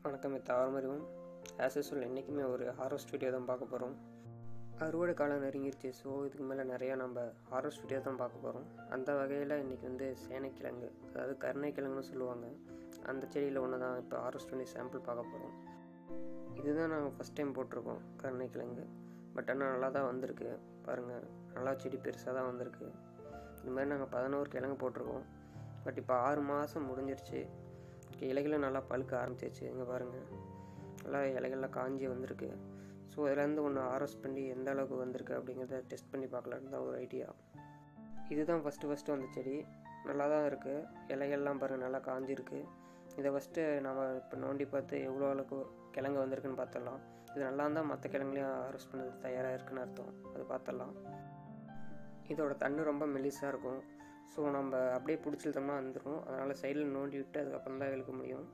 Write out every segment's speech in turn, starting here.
வணக்கம் இது தாவரமறிவும் as usual என்றைக்குமே ஒரு ஹாரர் ஸ்டுடியோ தான் பார்க்க போகிறோம் அறுவடை காலம் நெருங்கிருச்சு ஸோ இதுக்கு மேலே நிறையா நம்ம ஹாரர் ஸ்டுடியோ தான் பார்க்க போகிறோம் அந்த வகையில் இன்றைக்கி வந்து சேனைக்கிழங்கு அதாவது கருணைக்கிழங்குன்னு சொல்லுவாங்க அந்த செடியில் ஒன்று தான் இப்போ ஹாரர் ஸ்டுடியோ சாம்பிள் பார்க்க போகிறோம் இதுதான் நாங்கள் ஃபஸ்ட் டைம் போட்டிருக்கோம் கருணைக்கிழங்கு பட் ஆனால் நல்லா தான் வந்திருக்கு பாருங்கள் நல்லா செடி பெருசாக தான் வந்திருக்கு இந்த மாதிரி நாங்கள் பதினோரு கிழங்கு போட்டிருக்கோம் பட் இப்போ ஆறு மாதம் முடிஞ்சிருச்சு இலைகளும் நல்லா பழுக்க ஆரம்பிச்சிருச்சு இங்கே பாருங்கள் நல்லா இலைகள்லாம் காஞ்சி வந்திருக்கு ஸோ இதுலேருந்து ஒன்று ஆர்எஸ் பண்ணி எந்த அளவுக்கு வந்திருக்கு அப்படிங்கிறத டெஸ்ட் பண்ணி பார்க்கலான்னு தான் ஒரு ஐடியா இதுதான் ஃபஸ்ட்டு ஃபஸ்ட்டு வந்த செடி நல்லா தான் இருக்குது இலைகள்லாம் பாருங்கள் நல்லா காஞ்சிருக்கு இதை ஃபஸ்ட்டு நம்ம இப்போ நோண்டி பார்த்து எவ்வளோ அளவுக்கு கிழங்கு வந்திருக்குன்னு பார்த்துடலாம் இது நல்லா இருந்தால் மற்ற கிழங்குலையும் அரெஸ்ட் பண்ணது தயாராக இருக்குன்னு அர்த்தம் அது பார்த்துடலாம் இதோட தண்ணு ரொம்ப மெலிசாக இருக்கும் ஸோ நம்ம அப்படியே பிடிச்சிருந்தோம்னா வந்துடும் அதனால் சைடில் நோண்டி விட்டு அதுக்கப்புறம் தான் இழுக்க முடியும்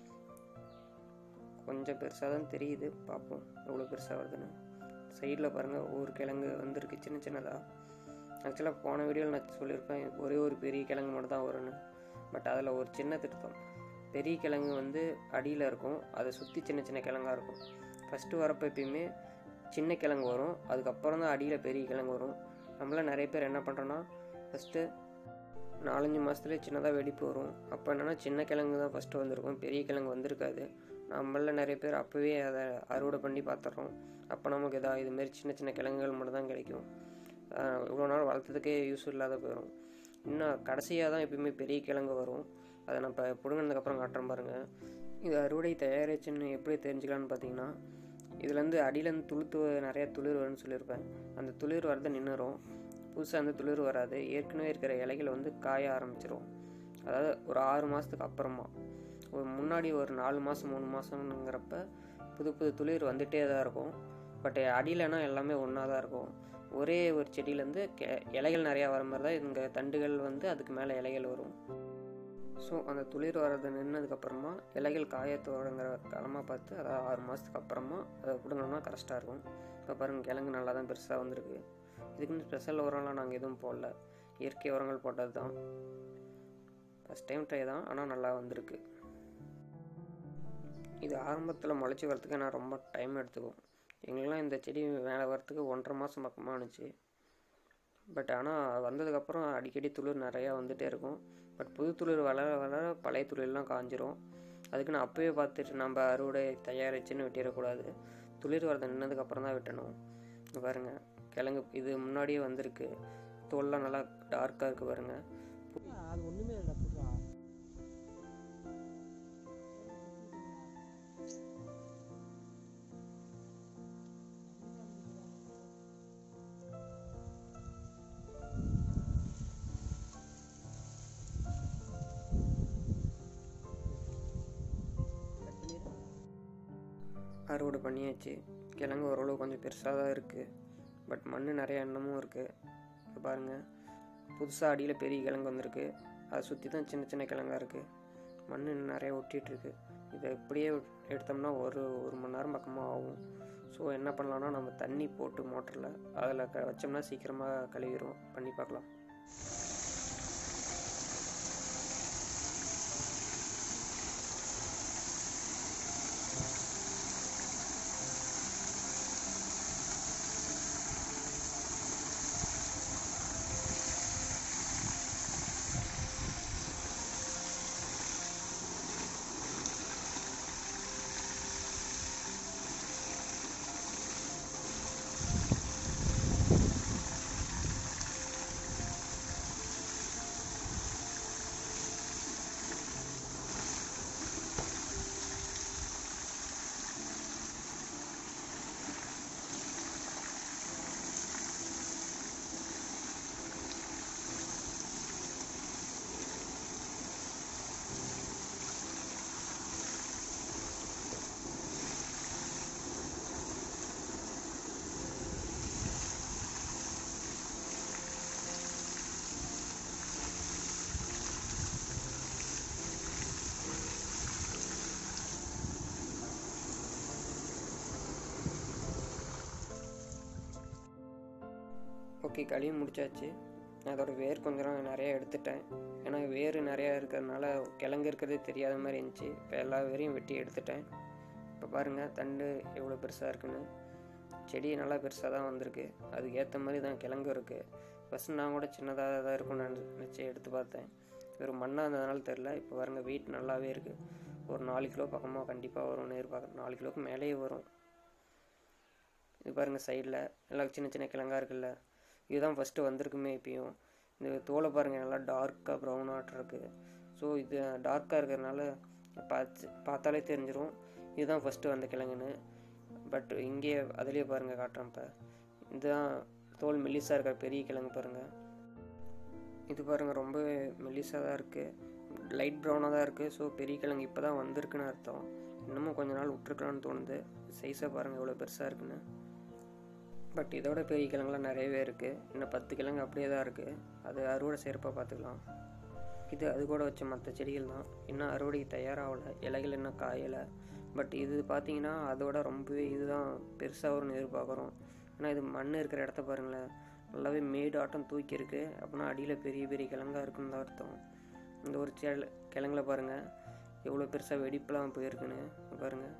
கொஞ்சம் பெருசாக தான் தெரியுது பார்ப்போம் எவ்வளோ பெருசாக வருதுன்னு சைடில் பாருங்கள் ஒவ்வொரு கிழங்கு வந்திருக்கு சின்ன சின்னதாக ஆக்சுவலாக போன வீடியோவில் நான் சொல்லியிருப்பேன் ஒரே ஒரு பெரிய கிழங்கு மட்டும் தான் வரும்னு பட் அதில் ஒரு சின்ன திருத்தம் பெரிய கிழங்கு வந்து அடியில் இருக்கும் அதை சுற்றி சின்ன சின்ன கிழங்கா இருக்கும் ஃபஸ்ட்டு வரப்போ எப்பயுமே சின்ன கிழங்கு வரும் அதுக்கப்புறம் தான் அடியில் பெரிய கிழங்கு வரும் நம்மளாம் நிறைய பேர் என்ன பண்ணுறோன்னா ஃபஸ்ட்டு நாலஞ்சு மாதத்துலேயே சின்னதாக வெடிப்பு வரும் அப்போ என்னென்னா சின்ன கிழங்கு தான் ஃபஸ்ட்டு வந்திருக்கும் பெரிய கிழங்கு வந்திருக்காது நம்மள நிறைய பேர் அப்போவே அதை அறுவடை பண்ணி பார்த்துட்றோம் அப்போ நமக்கு எதாவது இதுமாரி சின்ன சின்ன கிழங்குகள் மட்டும் தான் கிடைக்கும் இவ்வளோ நாள் வளர்த்ததுக்கே யூஸ் இல்லாத போயிடும் இன்னும் கடைசியாக தான் எப்பயுமே பெரிய கிழங்கு வரும் அதை நான் இப்போ பிடுங்கினதுக்கப்புறம் காட்டுறேன் பாருங்கள் இது அறுவடை தயாரிச்சுன்னு எப்படி தெரிஞ்சுக்கலான்னு பார்த்தீங்கன்னா இதுலேருந்து அடியிலேருந்து துளுத்து நிறையா துளிர் வரும்னு சொல்லியிருப்பேன் அந்த துளிர் வரதை நின்றுரும் புதுசாக அந்த துளிர் வராது ஏற்கனவே இருக்கிற இலைகள் வந்து காய ஆரம்பிச்சிரும் அதாவது ஒரு ஆறு மாதத்துக்கு அப்புறமா ஒரு முன்னாடி ஒரு நாலு மாதம் மூணு மாதம்ங்கிறப்ப புது புது துளிர் வந்துகிட்டே தான் இருக்கும் பட் அடியிலனா எல்லாமே ஒன்றா தான் இருக்கும் ஒரே ஒரு செடியிலேருந்து கெ இலைகள் நிறையா வர மாதிரி தான் இங்கே தண்டுகள் வந்து அதுக்கு மேலே இலைகள் வரும் ஸோ அந்த துளிர் வர்றது நின்னதுக்கப்புறமா இலைகள் காய தொடங்குற காலமாக பார்த்து அதாவது ஆறு மாதத்துக்கு அப்புறமா அதை பிடுங்கணும்னா கரெக்டாக இருக்கும் இப்போ பாருங்கள் கிழங்கு நல்லா தான் பெருசாக வந்திருக்கு இதுக்குன்னு ஸ்பெஷல் உரம்லாம் நாங்கள் எதுவும் போடல இயற்கை உரங்கள் போட்டது தான் ஃபஸ்ட் டைம் ட்ரை தான் ஆனால் நல்லா வந்திருக்கு இது ஆரம்பத்தில் முளைச்சி வரத்துக்கு நான் ரொம்ப டைம் எடுத்துக்கும் எங்களுக்குலாம் இந்த செடி மேலே வரத்துக்கு ஒன்றரை மாதம் பக்கமாக இருந்துச்சு பட் ஆனால் வந்ததுக்கப்புறம் அடிக்கடி துளிர் நிறையா வந்துகிட்டே இருக்கும் பட் புது துளிர் வளர வளர பழைய துளிர்லாம் காஞ்சிரும் அதுக்கு நான் அப்போவே பார்த்துட்டு நம்ம அறுவடை தயாரிச்சுன்னு வெட்டிடக்கூடாது துளிர் வரதை நின்னதுக்கப்புறம் தான் வெட்டணும் பாருங்கள் கிழங்கு இது முன்னாடியே வந்திருக்கு தோல்லாம் நல்லா டார்க்காக இருக்குது பாருங்கள் அது ஒண்ணுமே இல்லை புதுவா அறுவடை பண்ணியாச்சு கிழங்கு ஓரளவு கொஞ்சம் பெருசாக தான் இருக்குது பட் மண் நிறைய எண்ணமும் இருக்குது இப்போ பாருங்கள் புதுசாக அடியில் பெரிய கிழங்கு வந்திருக்கு அதை சுற்றி தான் சின்ன சின்ன கிழங்கா இருக்குது மண் இன்னும் நிறைய ஒட்டிகிட்ருக்கு இதை இப்படியே எடுத்தோம்னா ஒரு ஒரு மணி நேரம் பக்கமாக ஆகும் ஸோ என்ன பண்ணலாம்னா நம்ம தண்ணி போட்டு மோட்டரில் அதில் க வச்சோம்னா சீக்கிரமாக கழுவிடும் பண்ணி பார்க்கலாம் ஓகே கழுவி முடிச்சாச்சு அதோட வேர் கொஞ்சம் நிறைய எடுத்துட்டேன் ஏன்னா வேர் நிறையா இருக்கிறதுனால கிழங்கு இருக்கிறதே தெரியாத மாதிரி இருந்துச்சு இப்போ எல்லா வேரையும் வெட்டி எடுத்துட்டேன் இப்போ பாருங்கள் தண்டு எவ்வளோ பெருசாக இருக்குன்னு செடி நல்லா பெருசாக தான் வந்திருக்கு அதுக்கு ஏற்ற மாதிரி தான் கிழங்கு இருக்குது ஃபஸ்ட்டு நான் கூட சின்னதாக தான் இருக்கும்னு நினச்சி நினச்சி எடுத்து பார்த்தேன் வெறும் மண்ணாக இருந்ததுனால தெரில இப்போ பாருங்க வெயிட் நல்லாவே இருக்குது ஒரு நாலு கிலோ பக்கமாக கண்டிப்பாக வரும்னு எதிர்பார்க்குறேன் நாலு கிலோக்கு மேலேயே வரும் இது பாருங்கள் சைடில் எல்லாம் சின்ன சின்ன கிழங்கா இருக்குல்ல இதுதான் ஃபஸ்ட்டு வந்திருக்குமே இப்பயும் இந்த தோலை பாருங்கள் நல்லா டார்க்காக ப்ரௌன் ஆட்டம் இருக்குது ஸோ இது டார்க்காக இருக்கிறதுனால பார்த்து பார்த்தாலே தெரிஞ்சிடும் இதுதான் ஃபஸ்ட்டு வந்த கிழங்குன்னு பட் இங்கே அதுலேயே பாருங்கள் காட்டுறேன் இப்போ இதுதான் தோல் மெல்லிஸாக இருக்கிற பெரிய கிழங்கு பாருங்கள் இது பாருங்கள் ரொம்ப மெல்லிஸாக தான் இருக்குது லைட் ப்ரௌனாக தான் இருக்குது ஸோ பெரிய கிழங்கு இப்போ தான் வந்திருக்குன்னு அர்த்தம் இன்னமும் கொஞ்ச நாள் விட்ருக்கலாம்னு தோணுது சைஸாக பாருங்கள் எவ்வளோ பெருசாக இருக்குன்னு பட் இதோட பெரிய கிழங்குலாம் நிறையவே இருக்குது இன்னும் பத்து கிழங்கு அப்படியே தான் இருக்குது அது அறுவடை செய்கிறப்ப பார்த்துக்கலாம் இது அது கூட வச்ச மற்ற செடிகள் தான் இன்னும் அறுவடைக்கு தயாராகலை இலைகள் இன்னும் காயலை பட் இது பார்த்தீங்கன்னா அதோட ரொம்பவே இதுதான் பெருசாக வரும்னு எதிர்பார்க்குறோம் ஏன்னா இது மண் இருக்கிற இடத்த பாருங்களேன் நல்லாவே மேடு ஆட்டம் தூக்கி இருக்கு அப்படின்னா அடியில் பெரிய பெரிய கிழங்கா இருக்குன்னு தான் அர்த்தம் இந்த ஒரு செல கிழங்குல பாருங்கள் எவ்வளோ பெருசாக வெடிப்புலாம் போயிருக்குன்னு பாருங்கள்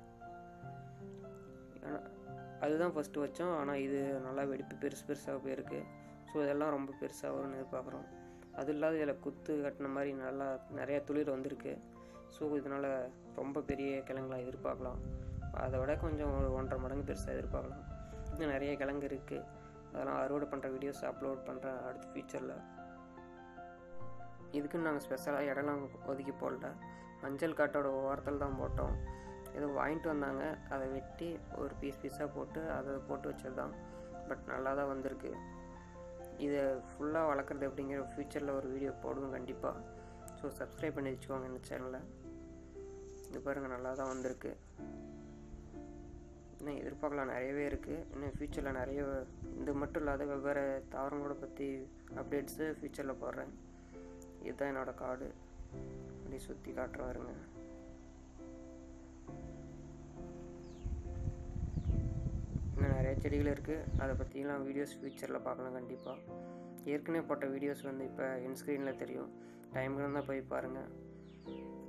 ஆனா- அதுதான் ஃபஸ்ட்டு வச்சோம் ஆனால் இது நல்லா வெடிப்பு பெருசு பெருசாக போயிருக்கு ஸோ இதெல்லாம் ரொம்ப பெருசாக வரும்னு எதிர்பார்க்குறோம் அது இல்லாத இதில் குத்து கட்டின மாதிரி நல்லா நிறையா துளிர் வந்திருக்கு ஸோ இதனால் ரொம்ப பெரிய கிழங்குலாம் எதிர்பார்க்கலாம் அதை விட கொஞ்சம் ஒரு ஒன்றரை மடங்கு பெருசாக எதிர்பார்க்கலாம் இன்னும் நிறைய கிழங்கு இருக்குது அதெல்லாம் அறுவடை பண்ணுற வீடியோஸ் அப்லோட் பண்ணுறேன் அடுத்த ஃபியூச்சரில் இதுக்குன்னு நாங்கள் ஸ்பெஷலாக இடம்லாம் ஒதுக்கி போடல மஞ்சள் காட்டோட ஓரத்தில் தான் போட்டோம் ஏதோ வாங்கிட்டு வந்தாங்க அதை வெட்டி ஒரு பீஸ் பீஸாக போட்டு அதை போட்டு வச்சது தான் பட் நல்லா தான் வந்திருக்கு இதை ஃபுல்லாக வளர்க்குறது எப்படிங்கிற ஃப்யூச்சரில் ஒரு வீடியோ போடுவோம் கண்டிப்பாக ஸோ சப்ஸ்கிரைப் பண்ணி வச்சுக்கோங்க இந்த சேனலை இது பாருங்கள் நல்லா தான் வந்திருக்கு இன்னும் எதிர்பார்க்கலாம் நிறையவே இருக்குது இன்னும் ஃப்யூச்சரில் நிறைய இது மட்டும் இல்லாத வெவ்வேறு தாவரங்களோட பற்றி அப்டேட்ஸு ஃப்யூச்சரில் போடுறேன் இதுதான் என்னோடய கார்டு அப்படி சுற்றி காட்டுறேன் வருங்க இன்னும் நிறைய செடிகள் இருக்குது அதை பற்றிலாம் வீடியோஸ் ஃப்யூச்சரில் பார்க்கலாம் கண்டிப்பாக ஏற்கனவே போட்ட வீடியோஸ் வந்து இப்போ என் ஸ்க்ரீனில் தெரியும் டைம் இருந்தால் போய் பாருங்கள்